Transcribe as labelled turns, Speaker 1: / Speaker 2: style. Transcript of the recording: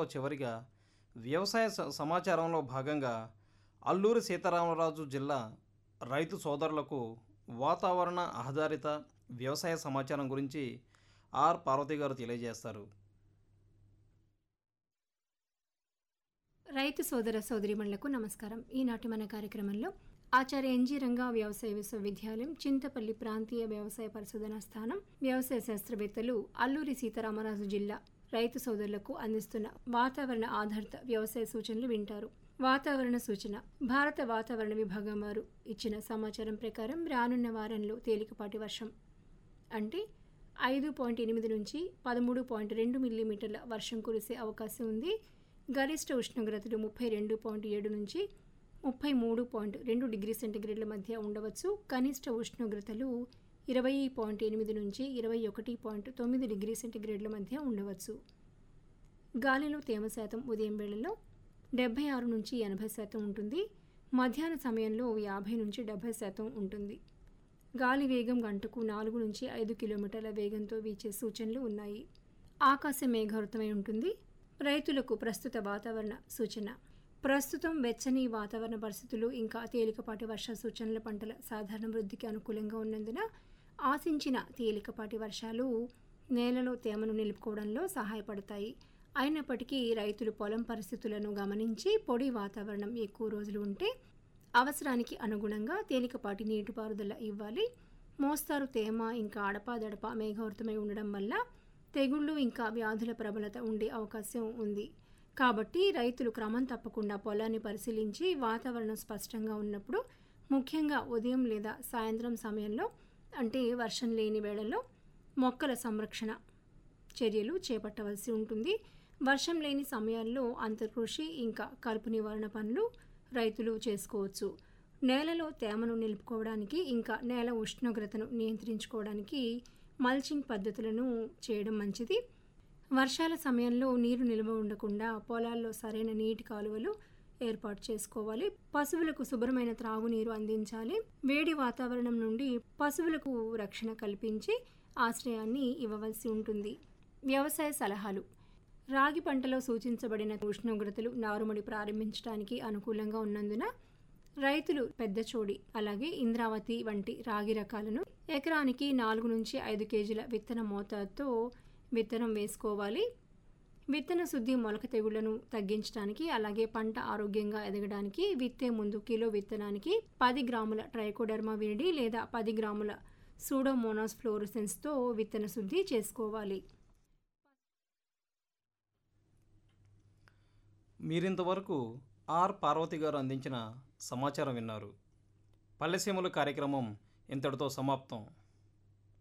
Speaker 1: కార్యక్రమంలో చివరిగా వ్యవసాయ స- సమాచారంలో భాగంగా అల్లూరి సీతారామరాజు జిల్లా రైతు సోదరులకు వాతావరణ ఆధారిత వ్యవసాయ సమాచారం గురించి ఆర్ పార్వతి గారు తెలియజేస్తారు
Speaker 2: రైతు సోదర సోదరిమణులకు నమస్కారం ఈనాటి మన కార్యక్రమంలో ఆచార్య ఎన్జీ రంగా వ్యవసాయ విశ్వవిద్యాలయం చింతపల్లి ప్రాంతీయ వ్యవసాయ పరిశోధనా స్థానం వ్యవసాయ శాస్త్రవేత్తలు అల్లూరి సీతారామరాజు జిల్లా రైతు సోదరులకు అందిస్తున్న వాతావరణ ఆధారిత వ్యవసాయ సూచనలు వింటారు వాతావరణ సూచన భారత వాతావరణ విభాగం వారు ఇచ్చిన సమాచారం ప్రకారం రానున్న వారంలో తేలికపాటి వర్షం అంటే ఐదు పాయింట్ ఎనిమిది నుంచి పదమూడు పాయింట్ రెండు మిల్లీమీటర్ల వర్షం కురిసే అవకాశం ఉంది గరిష్ట ఉష్ణోగ్రతలు ముప్పై రెండు పాయింట్ ఏడు నుంచి ముప్పై మూడు పాయింట్ రెండు డిగ్రీ సెంటీగ్రేడ్ల మధ్య ఉండవచ్చు కనిష్ట ఉష్ణోగ్రతలు ఇరవై పాయింట్ ఎనిమిది నుంచి ఇరవై ఒకటి పాయింట్ తొమ్మిది డిగ్రీ సెంటీగ్రేడ్ల మధ్య ఉండవచ్చు గాలిలో తేమ శాతం ఉదయం వేళల్లో డెబ్బై ఆరు నుంచి ఎనభై శాతం ఉంటుంది మధ్యాహ్న సమయంలో యాభై నుంచి డెబ్బై శాతం ఉంటుంది గాలి వేగం గంటకు నాలుగు నుంచి ఐదు కిలోమీటర్ల వేగంతో వీచే సూచనలు ఉన్నాయి ఆకాశం మేఘావృతమై ఉంటుంది రైతులకు ప్రస్తుత వాతావరణ సూచన ప్రస్తుతం వెచ్చని వాతావరణ పరిస్థితులు ఇంకా తేలికపాటి వర్ష సూచనల పంటల సాధారణ వృద్ధికి అనుకూలంగా ఉన్నందున ఆశించిన తేలికపాటి వర్షాలు నేలలో తేమను నిలుపుకోవడంలో సహాయపడతాయి అయినప్పటికీ రైతులు పొలం పరిస్థితులను గమనించి పొడి వాతావరణం ఎక్కువ రోజులు ఉంటే అవసరానికి అనుగుణంగా తేలికపాటి నీటిపారుదల ఇవ్వాలి మోస్తారు తేమ ఇంకా అడపాదడప మేఘావృతమై ఉండడం వల్ల తెగుళ్ళు ఇంకా వ్యాధుల ప్రబలత ఉండే అవకాశం ఉంది కాబట్టి రైతులు క్రమం తప్పకుండా పొలాన్ని పరిశీలించి వాతావరణం స్పష్టంగా ఉన్నప్పుడు ముఖ్యంగా ఉదయం లేదా సాయంత్రం సమయంలో అంటే వర్షం లేని వేళల్లో మొక్కల సంరక్షణ చర్యలు చేపట్టవలసి ఉంటుంది వర్షం లేని సమయాల్లో అంతర్కృషి ఇంకా కలుపు నివారణ పనులు రైతులు చేసుకోవచ్చు నేలలో తేమను నిలుపుకోవడానికి ఇంకా నేల ఉష్ణోగ్రతను నియంత్రించుకోవడానికి మల్చింగ్ పద్ధతులను చేయడం మంచిది వర్షాల సమయంలో నీరు నిల్వ ఉండకుండా పొలాల్లో సరైన నీటి కాలువలు ఏర్పాటు చేసుకోవాలి పశువులకు శుభ్రమైన త్రాగునీరు అందించాలి వేడి వాతావరణం నుండి పశువులకు రక్షణ కల్పించి ఆశ్రయాన్ని ఇవ్వవలసి ఉంటుంది వ్యవసాయ సలహాలు రాగి పంటలో సూచించబడిన ఉష్ణోగ్రతలు నారుమడి ప్రారంభించడానికి అనుకూలంగా ఉన్నందున రైతులు పెద్ద చోడి అలాగే ఇంద్రావతి వంటి రాగి రకాలను ఎకరానికి నాలుగు నుంచి ఐదు కేజీల విత్తన మోతాదుతో విత్తనం వేసుకోవాలి విత్తన శుద్ధి మొలక తెగుళ్లను తగ్గించడానికి అలాగే పంట ఆరోగ్యంగా ఎదగడానికి విత్తే ముందు కిలో విత్తనానికి పది గ్రాముల ట్రైకోడర్మా విరిడి లేదా పది గ్రాముల సూడోమోనాస్ ఫ్లోరోసెన్స్తో విత్తన శుద్ధి చేసుకోవాలి
Speaker 1: మీరింతవరకు ఆర్ పార్వతి గారు అందించిన సమాచారం విన్నారు పల్లెసీమలు కార్యక్రమం ఇంతటితో సమాప్తం